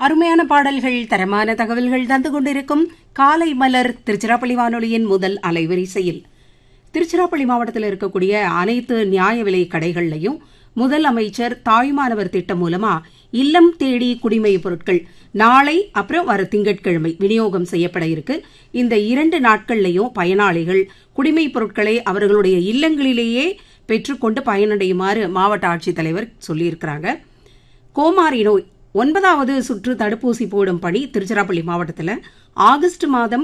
அருமையான பாடல்கள் தரமான தகவல்கள் தந்து கொண்டிருக்கும் காலை மலர் திருச்சிராப்பள்ளி வானொலியின் முதல் அலைவரிசையில் திருச்சிராப்பள்ளி மாவட்டத்தில் இருக்கக்கூடிய அனைத்து நியாய விலை கடைகள்லையும் முதல் அமைச்சர் தாய்மானவர் திட்டம் மூலமா இல்லம் தேடி குடிமை பொருட்கள் நாளை அப்புறம் வர திங்கட்கிழமை விநியோகம் செய்யப்பட இருக்கு இந்த இரண்டு நாட்கள்லையும் பயனாளிகள் குடிமை பொருட்களை அவர்களுடைய இல்லங்களிலேயே பெற்றுக்கொண்டு பயனடையுமாறு மாவட்ட ஆட்சித்தலைவர் சொல்லியிருக்கிறாங்க கோமாரி நோய் ஒன்பதாவது சுற்று தடுப்பூசி போடும் பணி திருச்சிராப்பள்ளி மாவட்டத்தில் ஆகஸ்ட் மாதம்